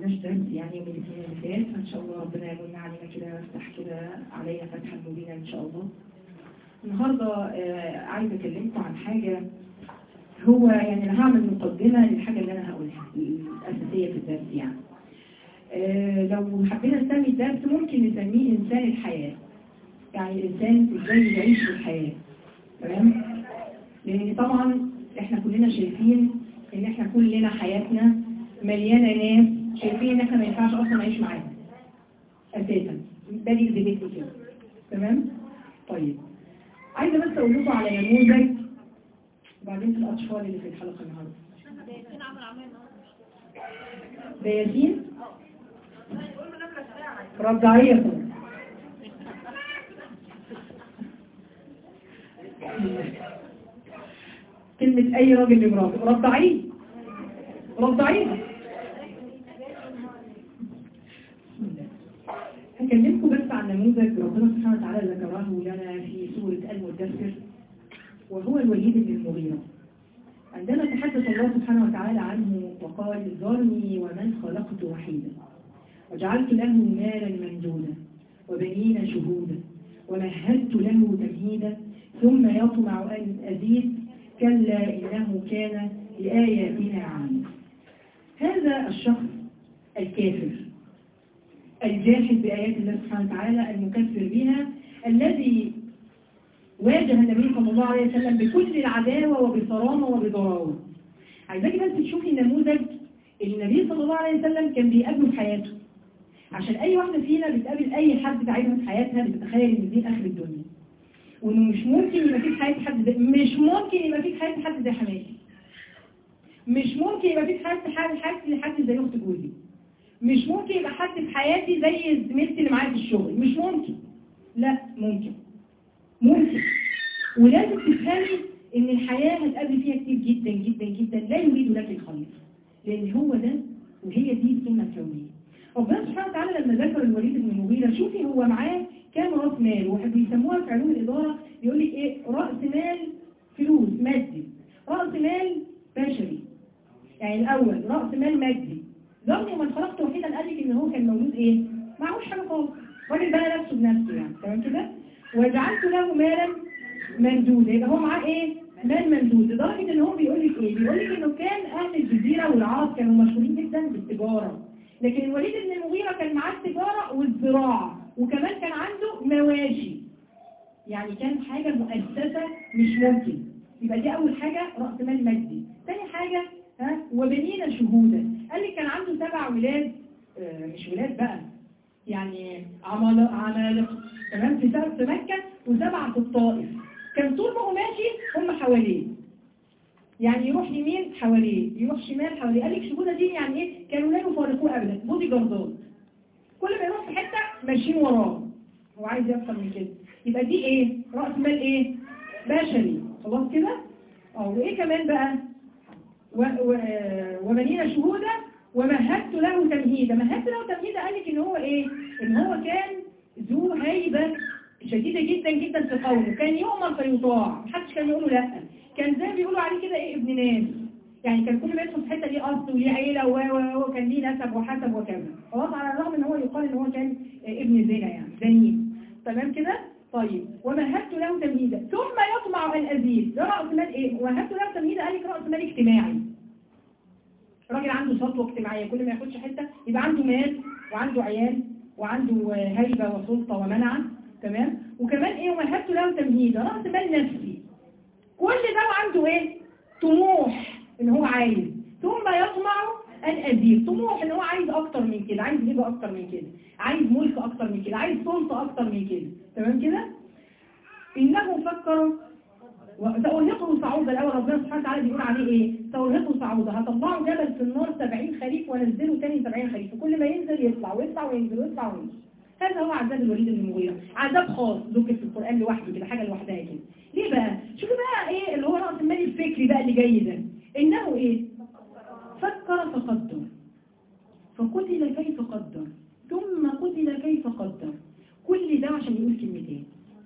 عندناش درس يعني يوم الاثنين اللي فات فان شاء الله ربنا يمن علينا كده ويفتح كده علينا فتحا مبينا ان شاء الله النهارده آه، عايزه اكلمكم عن حاجه هو يعني انا هعمل مقدمه للحاجه اللي انا هقولها الاساسيه في الدرس يعني آه، لو حبينا نسمي الدرس ممكن نسميه انسان الحياه يعني الانسان ازاي يعيش في الحياه تمام لان طبعا احنا كلنا شايفين ان احنا كلنا حياتنا مليانه ناس شايفين ان احنا ما ينفعش اصلا نعيش معاهم اساسا ده اللي يثبت كده تمام طيب عايزه بس اقول لكم على نموذج وبعدين في الاطفال اللي في الحلقه النهارده ده ياسين رجعيه كلمة أي راجل لمراته رضعيه رضعيها هكلمكم بس عن نموذج ربنا سبحانه وتعالى ذكره لنا في سورة المدثر وهو الوليد بن المغيرة عندما تحدث الله سبحانه وتعالى عنه وقال ذرني ومن خلقت وحيدا وجعلت له مالا ممدودا وبنين شهودا ومهدت له تمهيدا ثم يطمع أن أزيد كلا إنه كان لآياتنا عنيد هذا الشخص الكافر الجاحد بآيات الله سبحانه وتعالى المكفر بها الذي واجه النبي صلى الله عليه وسلم بكل العداوة وبصرامة وبضراوة عايزاكي بس تشوفي النموذج اللي النبي صلى الله عليه وسلم كان بيقابله في حياته عشان أي واحدة فينا بتقابل أي حد تعبها في حياتها بتتخيل إن دي آخر الدنيا وإنه مش ممكن يبقى في حياة حد زي مش ممكن يبقى في حياة حد زي حماتي مش ممكن يبقى في حياة حد حد حد زي أخت جوزي مش ممكن يبقى حد في حياتي زي زميلتي اللي معايا في الشغل مش ممكن لا ممكن ممكن ولازم تفهمي ان الحياة هتقابل فيها كتير جدا جدا جدا لا يريد لك الخير لان هو ده وهي دي السنة الكونية ربنا سبحانه وتعالى لما ذكر الوليد بن المغيرة شوفي هو معاه كام راس مال واحد بيسموها في علوم الإدارة يقول لك ايه رأس مال فلوس مادي رأس مال بشري يعني الأول رأس مال مادي ذرني ومن خلقت وحيدا قال لك ان هو كان مولود ايه معهوش حاجة خالص راجل بقى نفسه بنفسه يعني تمام كده وجعلت له مالا ممدودا يبقى هو معاه ايه مال ممدود لدرجة ان هو بيقول لك ايه بيقول لك انه كان اهل الجزيرة والعرب كانوا مشهورين جدا بالتجارة لكن الوليد بن المغيرة كان معاه التجارة والزراعة وكمان كان عنده مواشي يعني كان حاجة مؤسسة مش ممكن يبقى دي اول حاجة رأس مال مادي تاني حاجة ها وبنينا شهودا قال لي كان عنده سبع ولاد آه مش ولاد بقى يعني عمالقة عمالقة تمام في سبع في مكة وسبعة في الطائف كان طول ما هو ماشي هم حواليه يعني يروح يمين حواليه يروح شمال حواليه قال لك شهودة دي يعني ايه كانوا لا يفارقوه ابدا بودي جاردات كل ما يروح في حتة ماشيين وراه هو عايز يفهم من كده يبقى دي ايه رأس مال ايه بشري خلاص كده اه وايه كمان بقى و... و... وبنينا شهودا ومهدت له تمهيدا مهدت له تمهيدا قال لك ان هو ايه ان هو كان ذو هيبة شديدة جدا جدا في قوله كان يؤمر فيطاع محدش كان يقوله لا كان زي ما بيقولوا عليه كده ايه ابن ناس يعني كان كل ما يدخل في حته ليه اصل وليه عيله وكان ليه نسب وحسب وكذا خلاص على الرغم ان هو يقال ان هو كان ابن زنا يعني زنين تمام كده طيب ومهدت له تمهيدا ثم يطمع ان ازيد ده راس مال ايه ومهدت له تمهيدا قال لك راس مال اجتماعي راجل عنده سطوه اجتماعيه كل ما ياخدش حته يبقى عنده مال وعنده عيال وعنده هيبه وسلطه ومنعه تمام وكمان ايه ومهدت له تمهيدا راس مال نفسي كل ده وعنده ايه طموح ان هو عايز ثم يطمع ان ازيد طموح ان هو عايز اكتر من كده عايز هبه اكتر من كده عايز ملك اكتر من كده عايز سلطه اكتر من كده تمام كده انه فكر سأرهقه صعودا الأول ربنا سبحانه وتعالى بيقول عليه إيه سأرهقه صعودا هطلعه جبل في النار 70 خريف وانزله تاني 70 خريف وكل ما ينزل يطلع ويطلع وينزل ويطلع وينزل هذا هو عذاب الوليد بن المغيرة عذاب خاص ذكر في القرآن لوحده كده حاجة لوحدها كده ليه بقى شوفوا بقى ايه اللي هو رأس المال الفكري بقى اللي جاي ده انه ايه فكر فقدر فقتل كيف قدر ثم قتل كيف قدر كل ده عشان يقول كلمتين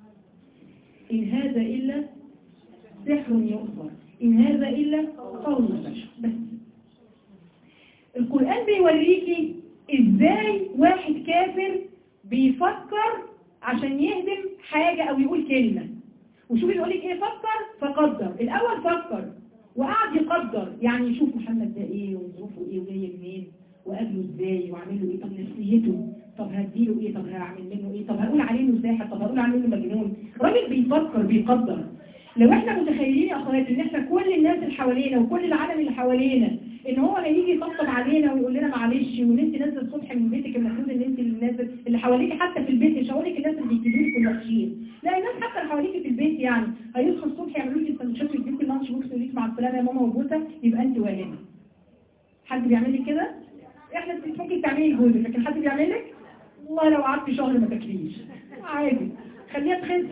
إن هذا إلا سحر يؤثر إن هذا إلا قول البشر بس القرآن بيوريكي ازاي واحد كافر بيفكر عشان يهدم حاجة او يقول كلمة وشوف يقول لك ايه فكر فقدر الاول فكر وقعد يقدر يعني يشوف محمد ده ايه وظروفه ايه وجاي منين وقابله ازاي واعمل له ايه طب نفسيته طب هديله ايه طب هعمل منه ايه طب هقول عليه انه ساحر طب هقول عليه انه مجنون راجل بيفكر بيقدر لو احنا متخيلين يا اخواتي ان احنا كل الناس اللي حوالينا وكل العالم اللي حوالينا ان هو هيجي يطبطب علينا ويقول لنا معلش وان انت نازله الصبح من بيتك المفروض ان انت اللي نازل اللي حواليك حتى في البيت مش هقول لك الناس اللي بيجيبوا لك الوحشين لا الناس حتى اللي حواليك في البيت يعني هيصحوا الصبح يعملوا لك السندوتشات ويديك اللانش بوكس ويقول لك مع السلامه يا ماما وبوسه يبقى انت واهمه حد بيعمل لك كده احنا ممكن تعملي لجوزك لكن حد بيعمل لك والله لو قعدت شهر ما تاكليش عادي خليها تخس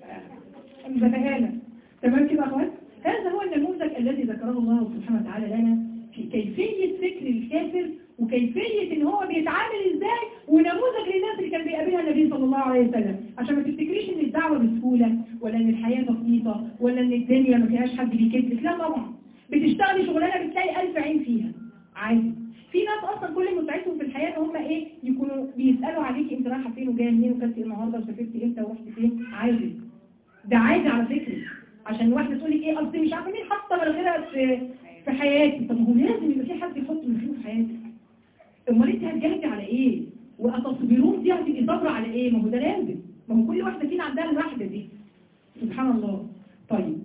مزهقانه تمام كده يا اخوات هذا هو النموذج الذي ذكره الله سبحانه وتعالى لنا في كيفية فكر الكافر وكيفية ان هو بيتعامل ازاي ونموذج للناس اللي كان بيقابلها النبي صلى الله عليه وسلم عشان ما تفتكريش ان الدعوة بسهولة ولا ان الحياة بسيطة ولا ان الدنيا ما فيهاش حد بيكذبك لا طبعا بتشتغلي شغلانة بتلاقي ألف عين فيها عادي في ناس اصلا كل متعتهم في الحياة ان هم ايه يكونوا بيسألوا عليكي انت رايحة فين وجايه منين وكلتي ايه النهارده وسافرتي امتى ورحتي فين عادي ده عادي على فكرة عشان واحدة تقول لك ايه اصل مش عارفه مين حاطه مناخيرها في في حياتي طب ما هو لازم يبقى في حد يحط مناخيره في حياتك امال انت هتجاهدي على ايه واتصبرون دي هتبقي صابره على ايه ما هو ده لازم ما هو كل واحده فينا عندها الواحده دي سبحان الله طيب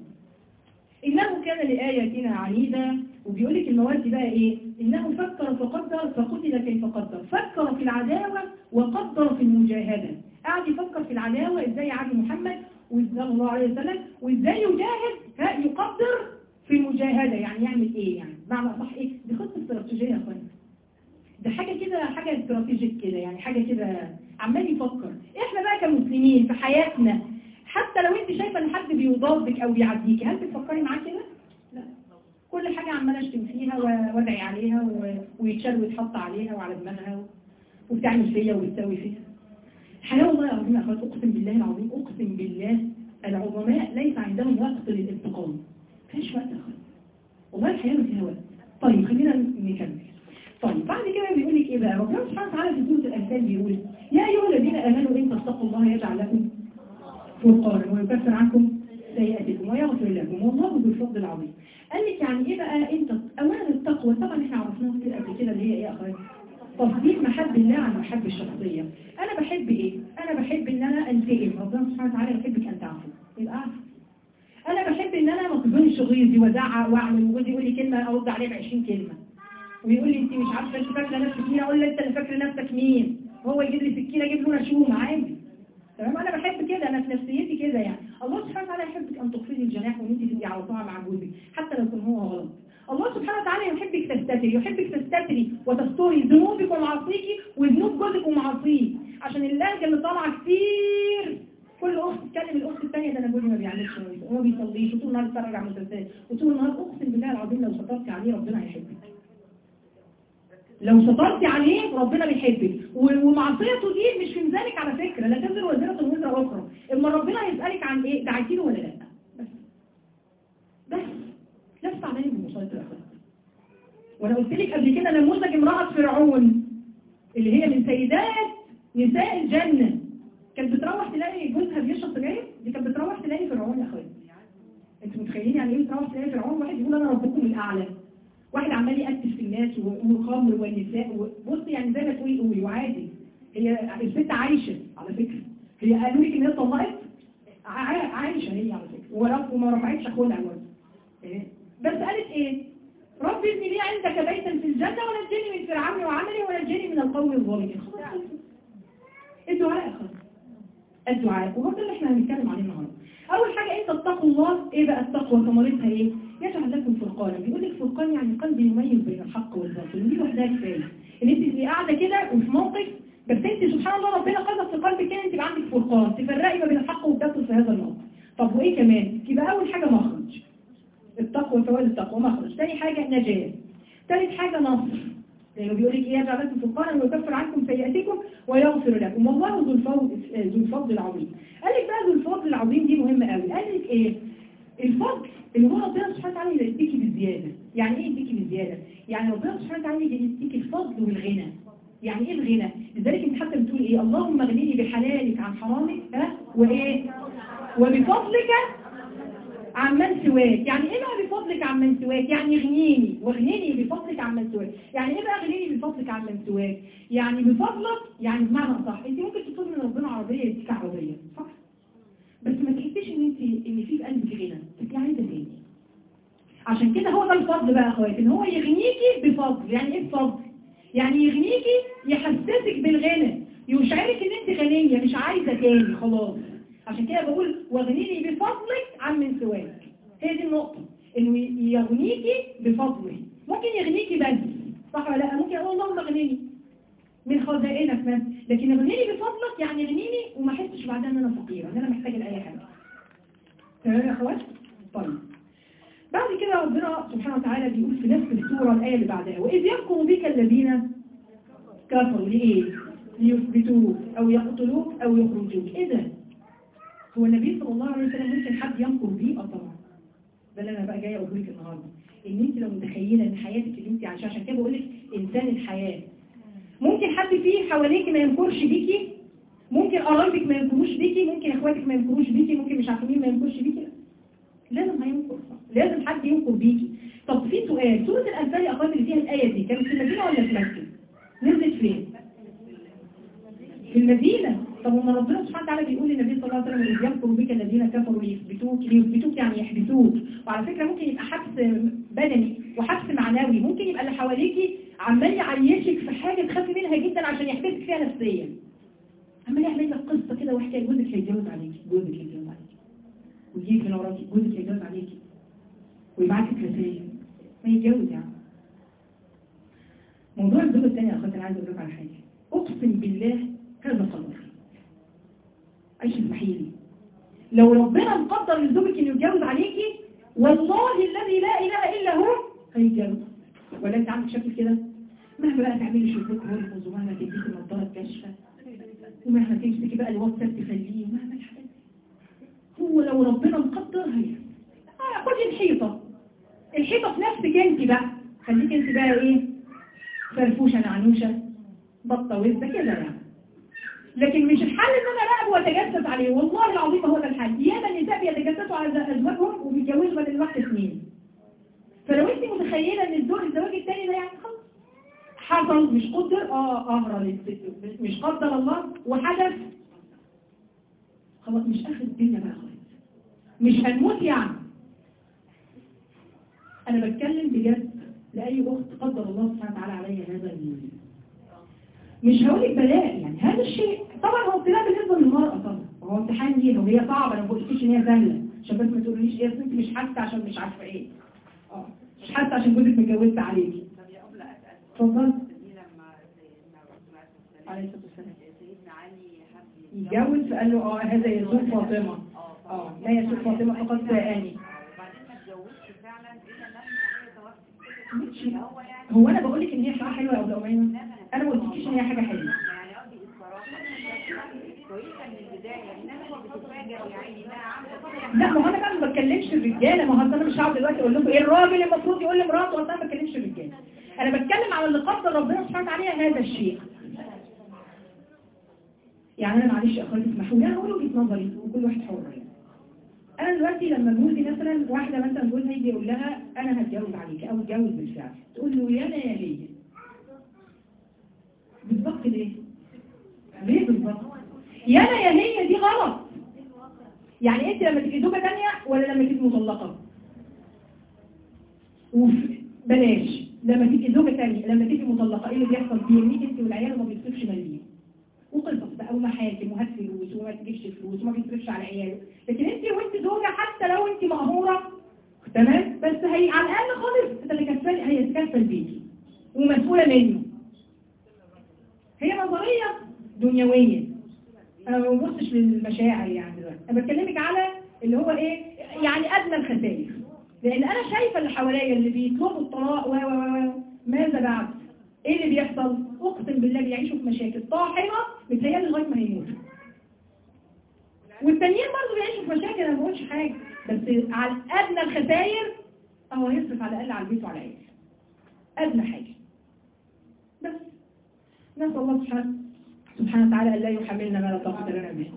انه كان لاياتنا عنيدا وبيقول لك المواد دي بقى ايه انه فكر فقدر فقتل كيف قدر فكر في العداوه وقدر في المجاهده قعد يفكر في العداوه ازاي يعادي محمد صلى الله عليه وسلم وازاي يجاهد يقدر في المجاهدة يعني يعمل ايه يعني معنى صح ايه دي خطة استراتيجية يا اخوان ده حاجة كده حاجة استراتيجيك كده يعني حاجة كده عمال يفكر احنا بقى كمسلمين في حياتنا حتى لو انت شايفة ان حد بيضادك او بيعديكي هل بتفكري معاه كده؟ لا كل حاجة عمالة اشتم فيها وادعي عليها ويتشال ويتحط عليها وعلى دماغها وبتعمل فيا وبتسوي فيها الحياة والله العظيم يا أخوات أقسم بالله العظيم أقسم بالله العظماء ليس عندهم وقت للانتقام فيش وقت يا أخوات والله الحياة ما فيها وقت طيب خلينا نكمل طيب بعد كده بيقول لك إيه بقى ربنا سبحانه وتعالى في سورة الأنفال بيقول يا أيها الذين آمنوا إن تتقوا الله يجعل لكم فرقانا ويكفر عنكم سيئاتكم ويغفر لكم والله ذو الفضل العظيم قال لك يعني إيه بقى أنت أولا التقوى طبعا إحنا عرفناها كتير قبل كده اللي هي إيه يا أخوات تفضيل محب الله عن محب الشخصية أنا بحب إيه؟ أنا بحب إن أنا أنتقم ربنا سبحانه وتعالى يحبك أن تعفو يبقى أعفو أنا بحب إن أنا ما تظنش غيظي وأزعق وأعمل وجوزي يقول لي كلمة أرد عليه ب 20 كلمة ويقول لي أنت مش عارفة أنت فاكرة نفسك مين أقول له أنت اللي فاكرة نفسك مين هو يجيب لي سكينة أجيب له نشوم عادي تمام أنا بحب كده أنا في نفسيتي كده يعني الله سبحانه وتعالى يحبك أن تخفضي الجناح وأن أنت تبقي على طاعة مع جوزك حتى لو كان هو غلط الله سبحانه وتعالى يحبك تستتري يحبك تستتري وتستوري ذنوبك ومعاصيك وذنوب جوزك ومعاصيه عشان اللهجه اللي طالعه كتير كل اخت تكلم الاخت الثانيه ده انا جوزي ما بيعملش وما بيصليش وطول النهار بيتفرج على مسلسلات وطول النهار اقسم بالله العظيم لو سترتي عليه ربنا هيحبك لو سترتي عليه ربنا بيحبك ومعصيته دي مش في ميزانك على فكره لا تزر وزيره وزر اخرى اما ربنا هيسالك عن ايه دعيتي له ولا لا بس بس لست عليه بمسيطر يا اخوات وانا قلت لك قبل كده نموذج امرأة فرعون اللي هي من سيدات نساء الجنة كانت بتروح تلاقي جوزها بيشرب سجاير دي كانت بتروح تلاقي فرعون يا اخوات انتوا متخيلين يعني ايه بتروح تلاقي فرعون واحد يقول انا ربكم الاعلى واحد عمال يقتل في الناس والخمر والنساء بص يعني زي ما تقولي قولي وعادي هي الست عايشة على فكرة هي قالوا لك ان هي طلقت عايشة هي على فكرة وما رفعتش اخوها إيه؟ بس قالت ايه رب ابن لي عندك بيتا في الجنة ونجني من فرعون وعملي ونجني من القوم الظالمين الدعاء يا اخوان الدعاء وهو ده اللي احنا هنتكلم عليه النهارده اول حاجة انت اتقوا الله ايه بقى التقوى ثمرتها ايه يجعل لكم فرقانا بيقول لك فرقان يعني قلب يميز بين الحق والباطل دي لوحدها كفايه ان انت تبقي قاعده كده وفي موقف بس انت سبحان الله ربنا قذف في قلبك كده انت يبقى عندك فرقان تفرقي ما بين الحق والباطل في هذا الموقف طب وايه كمان يبقى اول حاجه مخرج التقوى فوائد التقوى مخرج ثاني حاجة نجاة ثالث حاجة نصر لأنه بيقول لك إيه يجعل لكم فرقانا ويكفر عنكم سيئاتكم ويغفر لكم والله ذو الفضل ذو الفضل العظيم قال لك بقى ذو الفضل العظيم دي مهمة قوي قال لك إيه الفضل اللي هو ربنا سبحانه وتعالى يديكي بالزيادة يعني إيه يديكي بالزيادة يعني ربنا سبحانه وتعالى يديكي الفضل والغنى يعني ايه الغنى لذلك انت حتى بتقول ايه اللهم اغنني بحلالك عن حرامك ها وايه وبفضلك عمن سواك يعني ايه بقى بفضلك عمن سواك يعني اغنيني واغنيني بفضلك عمن سواك يعني ايه بقى اغنيني بفضلك عمن سواك يعني بفضلك يعني بمعنى صح انت ممكن تطلبي من ربنا عربيه يديك عربيه صح بس ما تحسيش ان انت ان في في قلبك غنى انت عايزه تاني عشان كده هو ده الفضل بقى يا اخواتي ان هو يغنيكي بفضل يعني ايه بفضل يعني يغنيكي يحسسك بالغنى يشعرك ان انت غنيه مش عايزه تاني خلاص عشان كده بقول واغنيني بفضلك عن من سواك هي دي النقطة انه يغنيكي بفضله ممكن يغنيكي بس صح ولا لا ممكن اقول اللهم اغنيني من خزائنك بس لكن اغنيني بفضلك يعني اغنيني وما احسش بعدها ان انا فقيرة ان انا محتاجة لاي حاجة تمام يا اخوات طيب بعد كده ربنا سبحانه وتعالى بيقول في نفس السورة الآية اللي بعدها وإذ يمكر بك الذين كفروا لإيه؟ ليثبتوك أو يقتلوك أو يخرجوك إذا هو النبي صلى الله عليه وسلم ممكن حد ينكر بيه اه طبعا ده اللي انا بقى جايه اقول لك النهارده ان انت لو متخيله ان حياتك اللي انت عايشاها عشان كده بقول لك انسان الحياه ممكن حد فيه حواليك ما ينكرش بيكي ممكن قرايبك ما ينكروش بيكي ممكن اخواتك ما ينكروش بيكي ممكن مش عارفين مين ما ينكرش بيكي لازم هينكر لازم حد ينكر بيكي طب في سؤال سوره الانفال يا اخواتي اللي فيها الايه دي كانت في المدينه ولا في مكه نزلت فين في المدينه طب وما ربنا سبحانه وتعالى بيقول للنبي صلى الله عليه وسلم إذ يمكر بك الذين كفروا ليثبتوك ليثبتوك يعني يحبسوك وعلى فكرة ممكن يبقى حبس بدني وحبس معنوي ممكن يبقى اللي حواليكي عمال يعيشك في حاجة تخافي منها جدا عشان يحبسك فيها نفسيا عمال يعمل لك قصة كده وحكاية جوزك هيتجوز عليكي جوزك هيتجوز عليكي ويجيب من وراكي جوزك هيتجوز عليكي ويبعت لك رسائل ما يتجوز يعني موضوع الزوج الثاني يا اخواتي انا عايز اقول لكم على حاجه اقسم بالله هذا قدر عيش اسمحيلي لو ربنا مقدر لزوجك انه يتجوز عليكي والله الذي لا اله الا هو هيتجوز ولا انت عندك شكل كده مهما بقى تعملي شباك هرمز ومهما تديكي نظاره كاشفه ومهما تمسكي بقى الواتساب تخليه ومهما الحاجات هو لو ربنا مقدر هي آه خدي الحيطه الحيطه في نفسك انت بقى خليك انت بقى ايه فرفوشه نعنوشه بطه وزه كده يعني لكن مش الحل ان انا راقب واتجسس عليه والله العظيم هو ده الحل ياما النساء بيتجسسوا على ازواجهم وبيتجوزوا بدل واحده اثنين فلو انت متخيله ان الزوج الزواج الثاني ده يعني خلاص حصل مش قدر اه اهرى مش قدر الله وحدث خلاص مش اخر الدنيا بقى خالص مش هنموت يعني انا بتكلم بجد لاي اخت قدر الله سبحانه وتعالى عليها هذا الموضوع مش هقولك بلاء يعني هذا الشيء طبعا هو ابتلاء بالنسبه للمراه طبعا هو امتحان ليها وهي صعبه انا ما بقولكيش ان هي سهله عشان بس ما تقوليش ايه انت مش حاسه عشان مش عارفه ايه اه مش حاسه عشان جوزك متجوزت عليكي اتفضل عليه الصلاه والسلام يتجوز فقال له اه هذا يسوق فاطمه اه لا يسوق فاطمه فقد ساءني هو انا بقول لك ان هي حاجه حلوه يا ابو امينه انا ما قلتلكيش ان هي حاجه حلوه يعني قصدي الصراحه كويسه من البدايه انما هو بتتفاجئ يعني انها عامله لا ما هو انا بقى ما بتكلمش الرجاله ما هو انا مش هقعد دلوقتي اقول لكم ايه الراجل المفروض يقول لمراته اصلا ما بتكلمش الرجاله انا بتكلم على اللي قدر ربنا سبحانه وتعالى هذا الشيء يعني انا معلش يا اخواتي اسمحوا لي انا اقول وجهه نظري وكل واحد حر يعني انا دلوقتي لما جوزي مثلا واحده مثلا جوزها يجي يقول لها انا هتجوز عليك او اتجوز بالفعل تقول له يا انا يا هي بالظبط ليه ليه بالظبط يا انا يا هي دي غلط يعني انت لما تبقي زوجه ثانيه ولا لما تبقي مطلقه وف... بلاش لما تبقي زوجه ثانيه لما تبقي مطلقه ايه اللي بيحصل بيرميك انت والعيال وما بيصرفش مليم وقصص بقى ومحاكم وهات فلوس وما تجيبش فلوس وما بيصرفش على عياله لكن انت وانت زوجه حتى لو انت مقهوره تمام بس هي على الاقل خالص انت اللي كفل هي تكفل بيكي ومسؤوله منه هي نظريه دنيويه انا ما ببصش للمشاعر يعني دلوقتي انا بكلمك على اللي هو ايه يعني ادنى الخسائر لان انا شايفه اللي حواليا اللي بيطلبوا الطلاق و و و ماذا بعد ايه اللي بيحصل اقسم بالله بيعيشوا في مشاكل طاحنه متهيألي لغايه ما هيموتوا والتانيين برضه بيعيشوا في مشاكل انا ما بقولش حاجه بس على ادنى الخسائر اهو هيصرف على الاقل على البيت وعلى العيال ادنى حاجه بس نسأل الله سبحانه سبحانه وتعالى أن لا يحملنا ما لا طاقة لنا به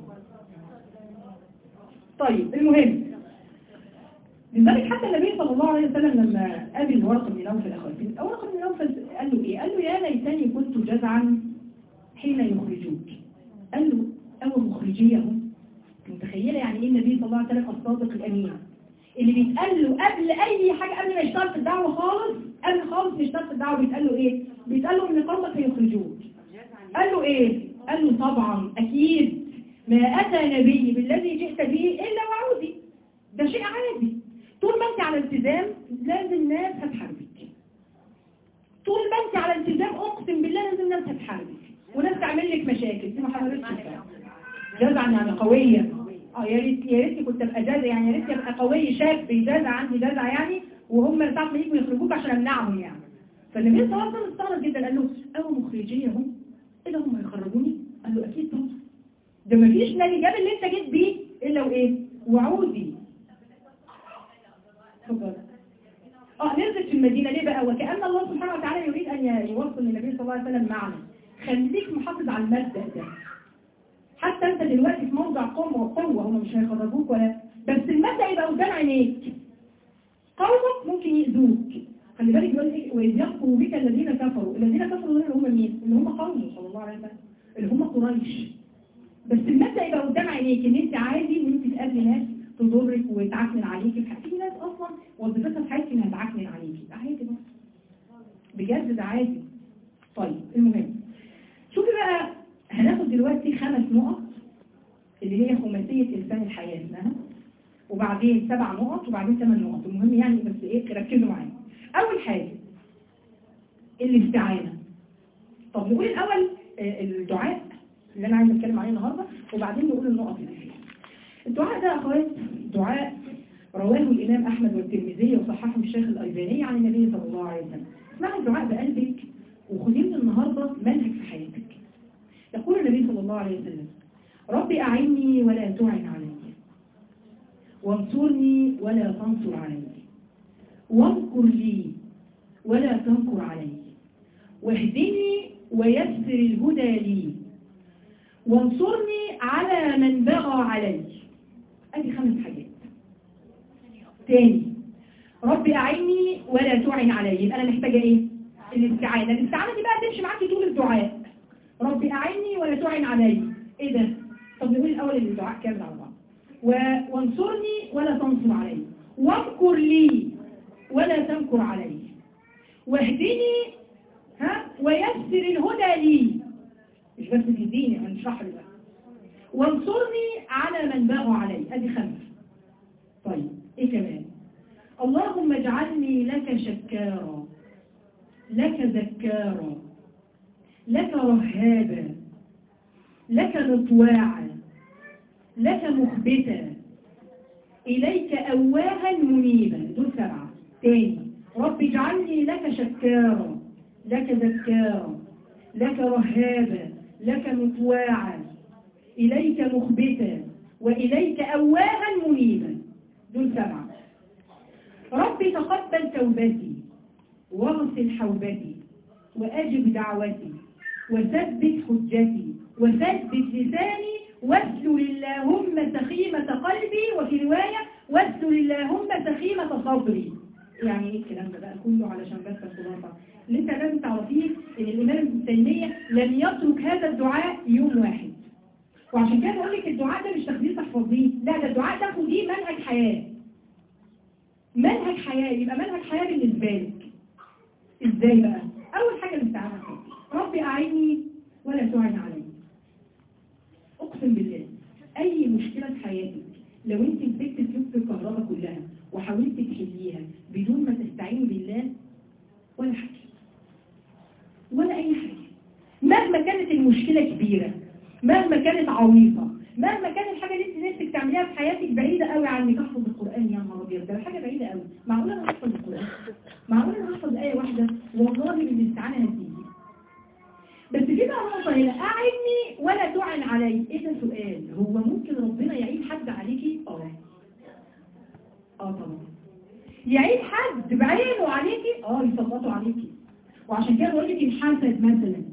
طيب المهم لذلك حتى النبي صلى الله عليه وسلم لما قابل ورقة بن نوفل أخواتي ورقة بن نوفل قال له إيه؟ قال له يا ليتني كنت جزعا حين يخرجوك قال له أو مخرجيهم متخيلة يعني إيه النبي صلى الله عليه وسلم الصادق الأمين اللي بيتقال له قبل أي حاجة قبل ما يشتغل في الدعوة خالص قبل خالص ما يشتغل في الدعوة بيتقال له إيه؟ بيتقال له إن قومك هيخرجوك قال له إيه؟ قال له طبعا أكيد ما أتى نبي بالذي جئت به إلا وعودي ده شيء عادي طول ما أنت على التزام لازم ناس هتحاربك طول ما أنت على التزام أقسم بالله لازم ناس هتحاربك وناس تعمل لك مشاكل دي ما حضرتش جزعا يعني قوية اه يا ريت يا ريت كنت ابقى جازع يعني يا ريت ابقى قوي شاب بيجازع عندي جازع يعني وهم ساعة ما يجوا يخرجوك عشان امنعهم يعني فالنبي صلى الله عليه وسلم استغرب جدا قال له او مخرجيهم ايه ده هم هيخرجوني قال له اكيد طبعا ده ما فيش نبي جاب اللي انت جيت بيه الا وايه وعودي اتفضل اه نزلت في المدينة ليه بقى وكأن الله سبحانه وتعالى يريد ان يوصل للنبي صلى الله عليه وسلم معنى خليك محافظ على المبدأ ده حتى انت دلوقتي في موضع قوة وقوة هم مش هيخرجوك ولا بس المبدأ يبقى قدام عينيك قومك ممكن يأذوك خلي بالك بيقول ايه وإذ يقفوا بك الذين كفروا الذين كفروا دول اللي هم مين اللي هم قومه صلى الله عليه وسلم اللي هم قريش بس المبدأ يبقى قدام عينيك ان انت عادي ان انت تقابلي ناس تضرك وتعكنن عليكي في ناس اصلا وظيفتها في حياتك انها تعكنن عليكي عادي بس بجد ده عادي طيب المهم شوفي بقى هناخد دلوقتي خمس نقط اللي هي خماسية إنسان الحياة اسمها وبعدين سبع نقط وبعدين ثمان نقط المهم يعني بس إيه ركزوا معايا أول حاجة الاستعانة طب نقول الأول الدعاء اللي أنا عايز أتكلم عليه النهاردة وبعدين نقول النقط اللي فيها الدعاء ده أخوات دعاء رواه الإمام أحمد والترمذي وصححه الشيخ الألباني عن النبي صلى الله عليه وسلم اسمعوا الدعاء بقلبك وخديه من النهاردة منهج في حياتك يقول النبي صلى الله عليه وسلم ربي أعني ولا تعن علي وانصرني ولا تنصر علي وانكر لي ولا تنكر علي واهدني ويسر الهدى لي وانصرني على من بغى علي ادي خمس حاجات تاني ربي أعني ولا تعن علي يبقى أنا محتاجة إيه؟ الاستعانة الاستعانة دي بقى تمشي معاكي طول الدعاء ربي أعني ولا تعن علي ايه ده طب نقول الاول الدعاء كامل على بعض وانصرني ولا تنصر علي وامكر لي ولا تمكر علي واهدني ها ويسر الهدى لي مش بس تهديني هنشرح لي بقى وانصرني على من بغى علي ادي خمسه طيب ايه كمان اللهم اجعلني لك شكارا لك ذكارا لك رهابا لك مطواعا لك مخبتا إليك أواها منيبا دول سبعة تاني رب اجعلني لك شكارا لك ذكارا لك رهابا لك مطواعا إليك مخبتا وإليك أواها منيبا دول سبعة ربي تقبل توبتي واغسل حوبتي وأجب دعوتي وثبت حجتي وثبت لساني واسلل اللهم سخيمة قلبي وفي رواية واسلل اللهم سخيمة صدري يعني ايه الكلام ده بقى كله علشان بس الخلاصة اللي انت لازم تعرفيه ان الامام ابن تيمية لم يترك هذا الدعاء يوم واحد وعشان كده بقول لك الدعاء ده مش تخدير تحفظيه لا ده الدعاء ده خديه منهج حياة منهج حياة يبقى منهج حياة بالنسبة لك ازاي بقى اول حاجة الاستعانة ربي اعيني ولا تعن علي اقسم بالله اي مشكلة في حياتك لو انت مسكت فلوس الكهرباء كلها وحاولت تحليها بدون ما تستعين بالله ولا حاجة ولا اي حاجة مهما كانت المشكلة كبيرة مهما كانت عويصة مهما كان الحاجة اللي انت نفسك تعمليها في حياتك بعيدة قوي عنك احفظ القرآن يا نهار ابيض ده حاجة بعيدة قوي معقولة انا احفظ القرآن معقولة انا احفظ آية واحدة والله بالاستعانة هتيجي بس في بقى نقطة هنا أعني ولا تعن علي إيه ده سؤال هو ممكن ربنا يعين حد عليكي؟ اه اه طبعا يعين حد بعينه عليكي؟ اه يسلطوا عليكي وعشان كده بقول لك الحسد مثلا